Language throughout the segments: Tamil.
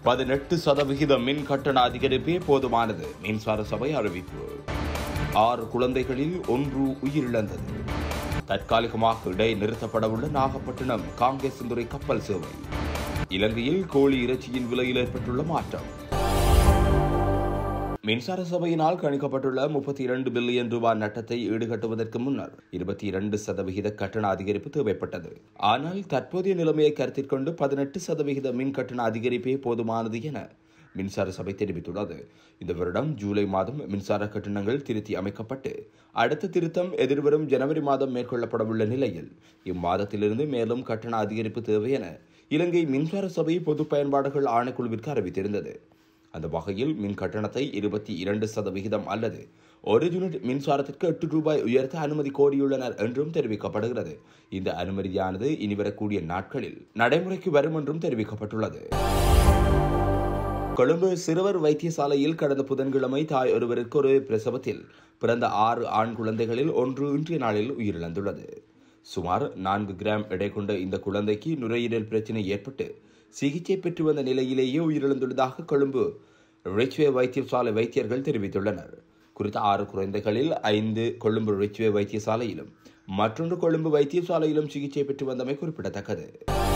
பதினெட்டு சதவிகித மின் கட்டண அதிகரிப்பே போதுமானது மின்சார சபை அறிவிப்பு ஆறு குழந்தைகளில் ஒன்று உயிரிழந்தது தற்காலிகமாக இடை நிறுத்தப்படவுள்ள நாகப்பட்டினம் காங்கேசந்துறை கப்பல் சேவை இலங்கையில் கோழி இறைச்சியின் விலையில் ஏற்பட்டுள்ள மாற்றம் மின்சார சபையினால் கணிக்கப்பட்டுள்ள முப்பத்தி இரண்டு பில்லியன் ரூபாய் நட்டத்தை ஈடுகட்டுவதற்கு முன்னர் இருபத்தி இரண்டு சதவிகித கட்டண அதிகரிப்பு தேவைப்பட்டது ஆனால் தற்போதைய நிலைமையை கருத்தில் கொண்டு பதினெட்டு சதவிகித மின் கட்டண அதிகரிப்பே போதுமானது என மின்சார சபை தெரிவித்துள்ளது இந்த வருடம் ஜூலை மாதம் மின்சார கட்டணங்கள் திருத்தி அமைக்கப்பட்டு அடுத்த திருத்தம் எதிர்வரும் ஜனவரி மாதம் மேற்கொள்ளப்படவுள்ள நிலையில் இம்மாதத்திலிருந்து மேலும் கட்டண அதிகரிப்பு தேவை என இலங்கை மின்சார சபை பொது பயன்பாடுகள் ஆணைக்குழுவிற்கு அறிவித்திருந்தது அந்த வகையில் மின் கட்டணத்தை இருபத்தி இரண்டு சதவிகிதம் அல்லது ஒரு யூனிட் மின்சாரத்திற்கு எட்டு ரூபாய் உயர்த்த அனுமதி கோரியுள்ளனர் என்றும் தெரிவிக்கப்படுகிறது இந்த அனுமதியானது இனிவரக்கூடிய நாட்களில் நடைமுறைக்கு வரும் என்றும் தெரிவிக்கப்பட்டுள்ளது கொழும்பு சிறுவர் வைத்தியசாலையில் கடந்த புதன்கிழமை தாய் ஒருவருக்கு ஒரு பிரசவத்தில் பிறந்த ஆறு ஆண் குழந்தைகளில் ஒன்று இன்றைய நாளில் உயிரிழந்துள்ளது சுமார் நான்கு கிராம் எடை கொண்ட இந்த குழந்தைக்கு நுரையீரல் பிரச்சினை ஏற்பட்டு சிகிச்சை பெற்று வந்த நிலையிலேயே உயிரிழந்துள்ளதாக கொழும்பு ரிச்வே வைத்தியசாலை வைத்தியர்கள் தெரிவித்துள்ளனர் குறித்த ஆறு குழந்தைகளில் ஐந்து கொழும்பு ரிச்வே வைத்தியசாலையிலும் மற்றொன்று கொழும்பு வைத்தியசாலையிலும் சிகிச்சை பெற்று வந்தமை குறிப்பிடத்தக்கது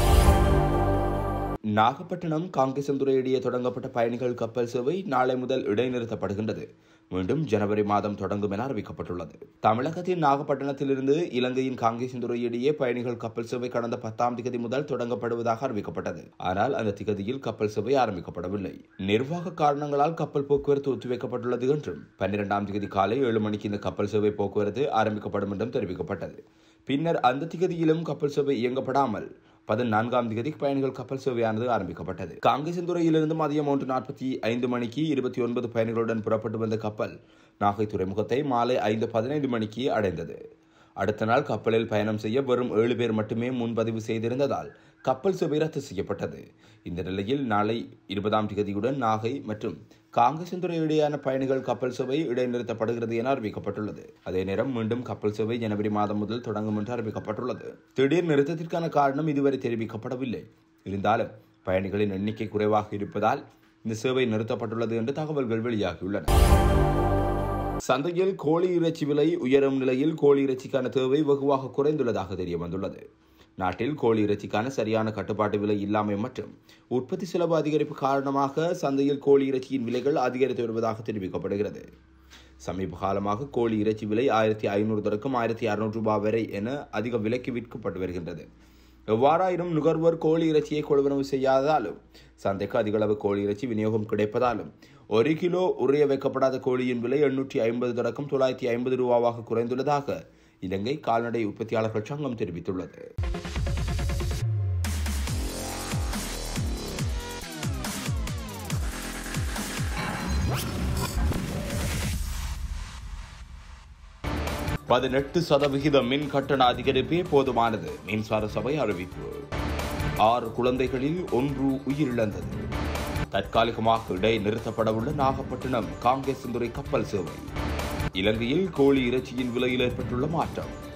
நாகப்பட்டினம் காங்கேசந்துறை இடையே தொடங்கப்பட்ட பயணிகள் கப்பல் சேவை நாளை முதல் இடைநிறுத்தப்படுகின்றது மீண்டும் ஜனவரி மாதம் தொடங்கும் என அறிவிக்கப்பட்டுள்ளது தமிழகத்தின் நாகப்பட்டினத்திலிருந்து இலங்கையின் காங்கேசந்துறை இடையே பயணிகள் கப்பல் சேவை கடந்த பத்தாம் திகதி முதல் தொடங்கப்படுவதாக அறிவிக்கப்பட்டது ஆனால் அந்த திகதியில் கப்பல் சேவை ஆரம்பிக்கப்படவில்லை நிர்வாக காரணங்களால் கப்பல் போக்குவரத்து ஒத்திவைக்கப்பட்டுள்ளது என்றும் பன்னிரெண்டாம் திகதி காலை ஏழு மணிக்கு இந்த கப்பல் சேவை போக்குவரத்து ஆரம்பிக்கப்படும் என்றும் தெரிவிக்கப்பட்டது பின்னர் அந்த திகதியிலும் கப்பல் சேவை இயங்கப்படாமல் பதினான்காம் தேதி பயணிகள் கப்பல் சேவையானது ஆரம்பிக்கப்பட்டது காங்கேசந்துறையிலிருந்து மதியம் ஒன்று நாற்பத்தி ஐந்து மணிக்கு இருபத்தி ஒன்பது பயணிகளுடன் புறப்பட்டு வந்த கப்பல் நாகை துறைமுகத்தை மாலை ஐந்து பதினைந்து மணிக்கு அடைந்தது அடுத்த நாள் கப்பலில் பயணம் செய்ய வெறும் ஏழு பேர் மட்டுமே முன்பதிவு செய்திருந்ததால் கப்பல் சேவை ரத்து செய்யப்பட்டது இந்த நிலையில் நாளை இருபதாம் தேதியுடன் நாகை மற்றும் காங்கேசந்துறை இடையான பயணிகள் கப்பல் சேவை இடைநிறுத்தப்படுகிறது என அறிவிக்கப்பட்டுள்ளது அதே நேரம் மீண்டும் கப்பல் சேவை ஜனவரி மாதம் முதல் தொடங்கும் என்று அறிவிக்கப்பட்டுள்ளது திடீர் நிறுத்தத்திற்கான காரணம் இதுவரை தெரிவிக்கப்படவில்லை இருந்தாலும் பயணிகளின் எண்ணிக்கை குறைவாக இருப்பதால் இந்த சேவை நிறுத்தப்பட்டுள்ளது என்று தகவல்கள் வெளியாகியுள்ளன சந்தையில் கோழி இறைச்சி விலை உயரும் நிலையில் கோழி இறைச்சிக்கான தேவை வெகுவாக குறைந்துள்ளதாக தெரிய வந்துள்ளது நாட்டில் கோழி இறைச்சிக்கான சரியான கட்டுப்பாட்டு விலை இல்லாமை மற்றும் உற்பத்தி செலவு அதிகரிப்பு காரணமாக சந்தையில் கோழி இறைச்சியின் விலைகள் அதிகரித்து வருவதாக தெரிவிக்கப்படுகிறது சமீப காலமாக கோழி இறைச்சி விலை ஆயிரத்தி ஐநூறு தொடக்கம் ஆயிரத்தி அறுநூறு ரூபாய் வரை என அதிக விலைக்கு விற்கப்பட்டு வருகின்றது எவ்வாறாயினும் நுகர்வோர் கோழி இறைச்சியை கொள்வனவு செய்யாததாலும் சந்தைக்கு அதிகளவு கோழி இறைச்சி விநியோகம் கிடைப்பதாலும் ஒரு கிலோ உறைய வைக்கப்படாத கோழியின் விலை எண்ணூற்றி ஐம்பது தொடக்கம் தொள்ளாயிரத்தி ஐம்பது ரூபாவாக குறைந்துள்ளதாக இலங்கை கால்நடை உற்பத்தியாளர்கள் சங்கம் தெரிவித்துள்ளது பதினெட்டு சதவிகித மின் கட்டண அதிகரிப்பே போதுமானது மின்சார சபை அறிவிப்பு ஆறு குழந்தைகளில் ஒன்று உயிரிழந்தது தற்காலிகமாக இடை நிறுத்தப்படவுள்ள நாகப்பட்டினம் காங்கேசந்துறை கப்பல் சேவை இலங்கையில் கோழி இறைச்சியின் விலையில் ஏற்பட்டுள்ள மாற்றம்